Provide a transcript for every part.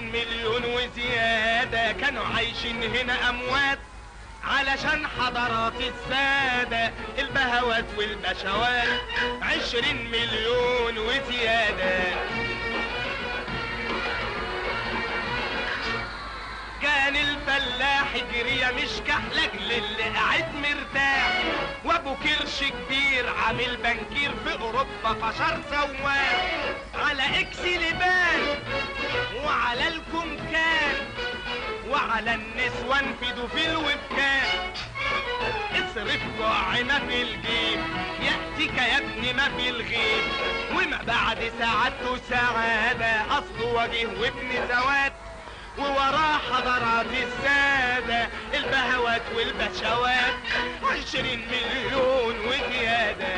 مليون وزيادة كانوا عايشين هنا أموات علشان حضارات السادة البهوات والبشوات عشرين مليون وزيادة كان الفلاح جريه مش كحلك للي قاعد مرتاح وابو كرش كبير عامل بنكير في اوروبا فشار سواق على اكس لبان وعلى الكمكان وعلى النسوان في دوفيل وبكان اصرف جوع ما في الجيب يأتيك يا ابني ما في الغيب وما بعد سعادته سعادة أصله وجه وابن سواد ووراه حضارات السادة البهوات والبشوات عشرين مليون وزيادة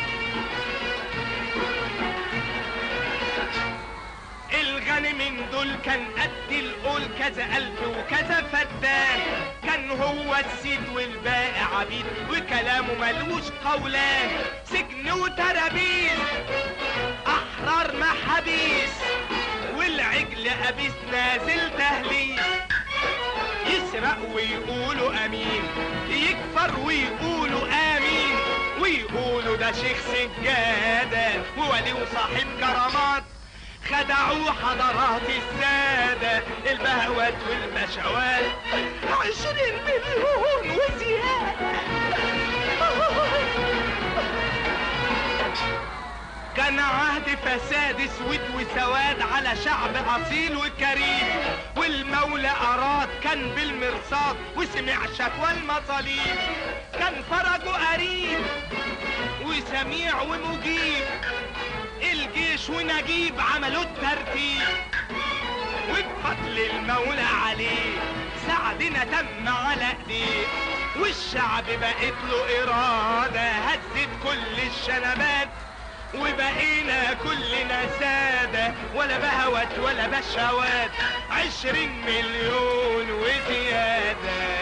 الغني من دول كان قد القول كذا ألف وكذا فدان كان هو السيد والباقي عبيد وكلامه ملوش قولان سجن وترابيز أحرار محابيس والعجل أبيس نازل تهليل يسرق ويقولوا أمين يكفر ويقولوا آمين ويقولوا ده شيخ سجادة وولي وصاحب كرامات خدعوا حضارات السادة البهوات والبشوات عشرين مليون وزيادة كان عهد فساد اسود وسواد على شعب اصيل وكريم والمولى اراد كان بالمرصاد وسمع شكوى المصاليب كان فرجه قريب وسميع ومجيب الجيش ونجيب عملوا الترتيب وبفضل المولى عليه سعدنا تم على ايديه والشعب بقت له إرادة هزت كل الشنبات وبقينا كلنا سادة ولا بهوت ولا بشوات عشرين مليون وزيادة